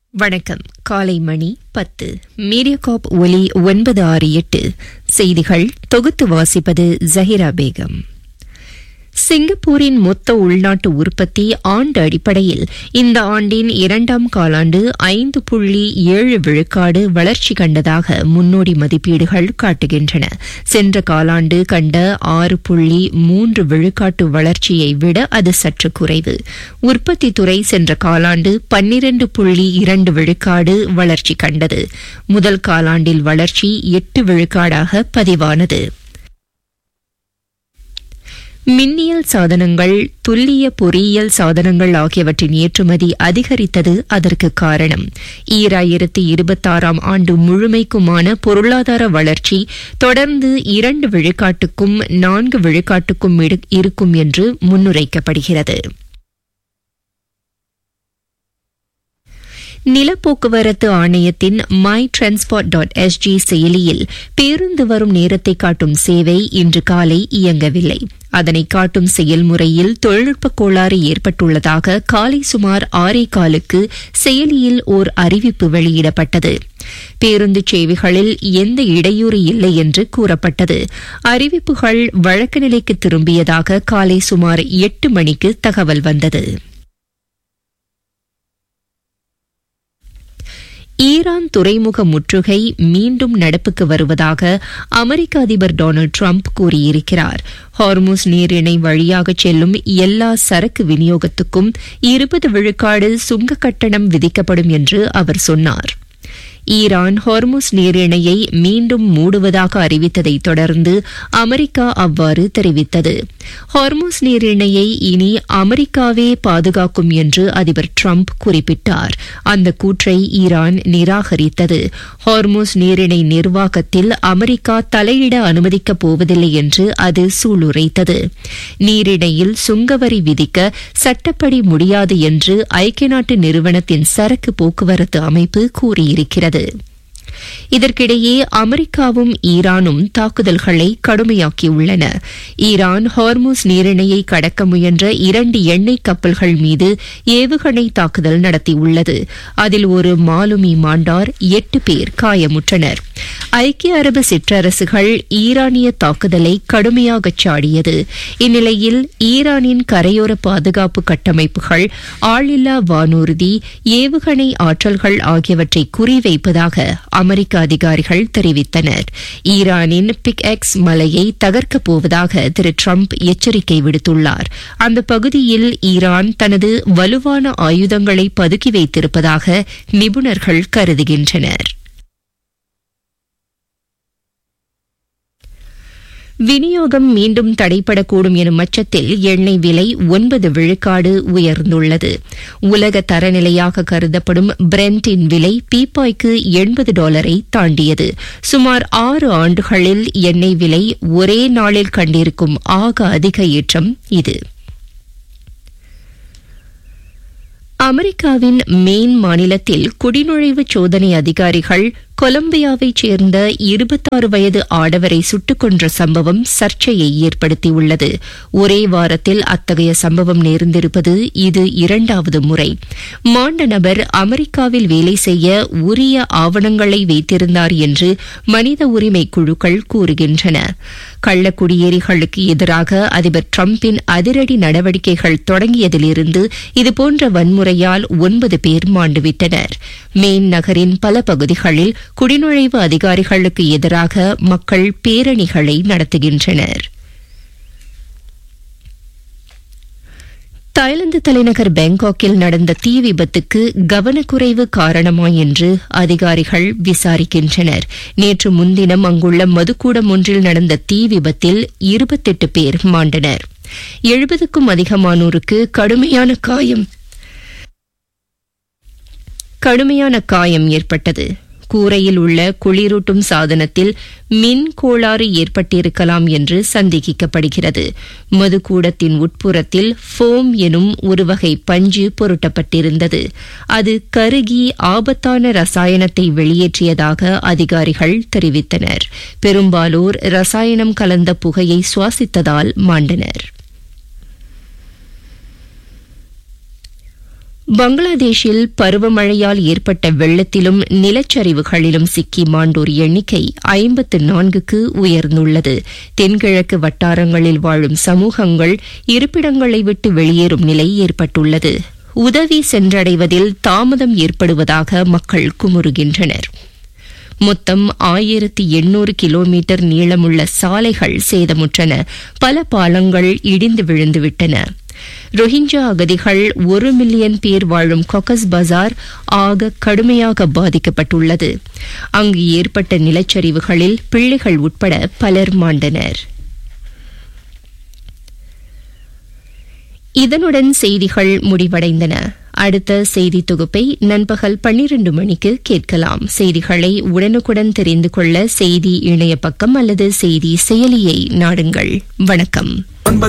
வணக்கம் காலை மணி பத்து மீடியாகாப் ஒலி ஒன்பது ஆறு எட்டு செய்திகள் தொகுத்து வாசிப்பது ஜஹிரா பேகம் சிங்கப்பூரின் மொத்த உள்நாட்டு உற்பத்தி ஆண்டு அடிப்படையில் இந்த ஆண்டின் இரண்டாம் காலாண்டு ஐந்து புள்ளி ஏழு விழுக்காடு வளர்ச்சி கண்டதாக முன்னோடி மதிப்பீடுகள் காட்டுகின்றன சென்ற காலாண்டு கண்ட ஆறு புள்ளி மூன்று விழுக்காட்டு வளர்ச்சியை விட அது சற்று குறைவு உற்பத்தி துறை சென்ற காலாண்டு பன்னிரண்டு புள்ளி இரண்டு விழுக்காடு வளர்ச்சி கண்டது முதல் காலாண்டில் வளர்ச்சி எட்டு விழுக்காடாக பதிவானது மின்னியல் சாதனங்கள் துல்லிய பொறியியல் சாதனங்கள் ஆகியவற்றின் ஏற்றுமதி அதிகரித்தது அதற்கு காரணம் ஈராயிரத்தி இருபத்தாறாம் ஆண்டு முழுமைக்குமான பொருளாதார வளர்ச்சி தொடர்ந்து இரண்டு விழுக்காட்டுக்கும் நான்கு விழுக்காட்டுக்கும் இருக்கும் என்று முன்னுரைக்கப்படுகிறது நிலப்போக்குவரத்து ஆணையத்தின் மை டிரான்ஸ்போர்ட் டாட் எஸ்ஜி செயலியில் பேருந்து வரும் நேரத்தை காட்டும் சேவை இன்று காலை இயங்கவில்லை அதனை காட்டும் செயல்முறையில் தொழில்நுட்ப கோளாறு ஏற்பட்டுள்ளதாக காலை சுமார் ஆறே காலுக்கு செயலியில் ஓர் அறிவிப்பு வெளியிடப்பட்டது பேருந்து சேவைகளில் எந்த இடையூறு இல்லை என்று கூறப்பட்டது அறிவிப்புகள் வழக்கு நிலைக்கு திரும்பியதாக காலை சுமார் எட்டு மணிக்கு தகவல் வந்தது ஈரான் துறைமுக முற்றுகை மீண்டும் நடப்புக்கு வருவதாக அமெரிக்க அதிபர் டொனால்டு டிரம்ப் கூறியிருக்கிறார் ஹார்மூஸ் நீரிணை வழியாக செல்லும் எல்லா சரக்கு விநியோகத்துக்கும் இருபது விழுக்காடு சுங்க கட்டணம் விதிக்கப்படும் என்று அவர் சொன்னார் ஈரான் ஹார்முஸ் நீரிணையை மீண்டும் மூடுவதாக அறிவித்ததை தொடர்ந்து அமெரிக்கா அவ்வாறு தெரிவித்தது ஹார்முஸ் நீரிணையை இனி அமெரிக்காவே பாதுகாக்கும் என்று அதிபர் டிரம்ப் குறிப்பிட்டார் அந்த கூற்றை ஈரான் நிராகரித்தது ஹார்முஸ் நீரிணை நிர்வாகத்தில் அமெரிக்கா தலையிட அனுமதிக்கப் போவதில்லை என்று அது சூளுரைத்தது நீரிணையில் சுங்கவரி விதிக்க சட்டப்படி முடியாது என்று ஐக்கிய நாட்டு நிறுவனத்தின் சரக்கு போக்குவரத்து அமைப்பு கூறியிருக்கிறது இதற்கிடையே அமெரிக்காவும் ஈரானும் தாக்குதல்களை கடுமையாக்கியுள்ளன ஈரான் ஹார்முஸ் நீரிணையை கடக்க முயன்ற இரண்டு எண்ணெய் கப்பல்கள் மீது ஏவுகணை தாக்குதல் நடத்தியுள்ளது அதில் ஒரு மாலுமி மாண்டார் எட்டு பேர் காயமுற்றனர் ஐக்கிய அரபு சிற்றரசுகள் ஈரானிய தாக்குதலை கடுமையாக சாடியது இந்நிலையில் ஈரானின் கரையோர பாதுகாப்பு கட்டமைப்புகள் ஆளில்லா வானூர்தி ஏவுகணை ஆற்றல்கள் ஆகியவற்றை குறிவைப்பதாக அமெரிக்க அதிகாரிகள் தெரிவித்தனர் ஈரானின் பிக் எக்ஸ் மலையை தகர்க்கப் போவதாக திரு டிரம்ப் எச்சரிக்கை விடுத்துள்ளார் அந்த பகுதியில் ஈரான் தனது வலுவான ஆயுதங்களை பதுக்கி வைத்திருப்பதாக நிபுணர்கள் கருதுகின்றனர் விநியோகம் மீண்டும் தடைப்படக்கூடும் எனும் அச்சத்தில் எண்ணெய் விலை ஒன்பது விழுக்காடு உயர்ந்துள்ளது உலக தரநிலையாக கருதப்படும் பிரெண்டின் விலை பீப்பாய்க்கு எண்பது டாலரை தாண்டியது சுமார் ஆறு ஆண்டுகளில் எண்ணெய் விலை ஒரே நாளில் கண்டிருக்கும் ஆக அதிக ஏற்றம் இது அமெரிக்காவின் மெயின் மாநிலத்தில் குடிநுழைவு சோதனை அதிகாரிகள் கொலம்பியாவைச் சேர்ந்த இருபத்தாறு வயது ஆடவரை சுட்டுக் கொன்ற சம்பவம் சர்ச்சையை ஏற்படுத்தியுள்ளது ஒரே வாரத்தில் அத்தகைய சம்பவம் நேர்ந்திருப்பது இது இரண்டாவது முறை மாண்ட நபர் அமெரிக்காவில் வேலை செய்ய உரிய ஆவணங்களை வைத்திருந்தார் என்று மனித உரிமை குழுக்கள் கூறுகின்றன கள்ள குடியேறிகளுக்கு எதிராக அதிபர் டிரம்பின் அதிரடி நடவடிக்கைகள் தொடங்கியதிலிருந்து இதுபோன்ற வன்முறையால் ஒன்பது பேர் மாண்டுவிட்டனர் மெயின் நகரின் பல பகுதிகளில் குடிநுழைவு அதிகாரிகளுக்கு எதிராக மக்கள் பேரணிகளை நடத்துகின்றனர் தாய்லாந்து தலைநகர் பேங்காக்கில் நடந்த தீ விபத்துக்கு கவனக்குறைவு காரணமா என்று அதிகாரிகள் விசாரிக்கின்றனர் நேற்று முன்தினம் அங்குள்ள மதுக்கூடம் ஒன்றில் நடந்த தீ விபத்தில் இருபத்தெட்டு பேர் மாண்டனர் எழுபதுக்கும் அதிகமானோருக்கு கடுமையான காயம் கடுமையான காயம் ஏற்பட்டது கூரையில் உள்ள குளிரூட்டும் சாதனத்தில் மின் கோளாறு ஏற்பட்டிருக்கலாம் என்று சந்தேகிக்கப்படுகிறது மதுக்கூடத்தின் உட்புறத்தில் ஃபோம் எனும் ஒரு வகை பஞ்சு பொருட்டப்பட்டிருந்தது அது கருகி ஆபத்தான ரசாயனத்தை வெளியேற்றியதாக அதிகாரிகள் தெரிவித்தனர் பெரும்பாலோர் ரசாயனம் கலந்த புகையை சுவாசித்ததால் மாண்டனர் பங்களாதேஷில் பருவமழையால் ஏற்பட்ட வெள்ளத்திலும் நிலச்சரிவுகளிலும் சிக்கி மாண்டோர் எண்ணிக்கை ஐம்பத்து நான்குக்கு உயர்ந்துள்ளது தென்கிழக்கு வட்டாரங்களில் வாழும் சமூகங்கள் இருப்பிடங்களை விட்டு வெளியேறும் நிலை ஏற்பட்டுள்ளது உதவி சென்றடைவதில் தாமதம் ஏற்படுவதாக மக்கள் குமுறுகின்றனர் மொத்தம் ஆயிரத்தி எண்ணூறு கிலோமீட்டர் நீளமுள்ள சாலைகள் சேதமுற்றன பல பாலங்கள் இடிந்து விழுந்துவிட்டன ரோஹிஞ்சா அகதிகள் ஒரு மில்லியன் பேர் வாழும் கொக்கஸ் பஜார் ஆக கடுமையாக பாதிக்கப்பட்டுள்ளது அங்கு ஏற்பட்ட நிலச்சரிவுகளில் பிள்ளைகள் உட்பட பலர் மாண்டனர் இதனுடன் செய்திகள் முடிவடைந்தன அடுத்த செய்தி தொகுப்பை நண்பகல் பன்னிரண்டு மணிக்கு கேட்கலாம் செய்திகளை உடனுக்குடன் தெரிந்து கொள்ள செய்தி இணைய பக்கம் அல்லது செய்தி செயலியை நாடுங்கள் வணக்கம்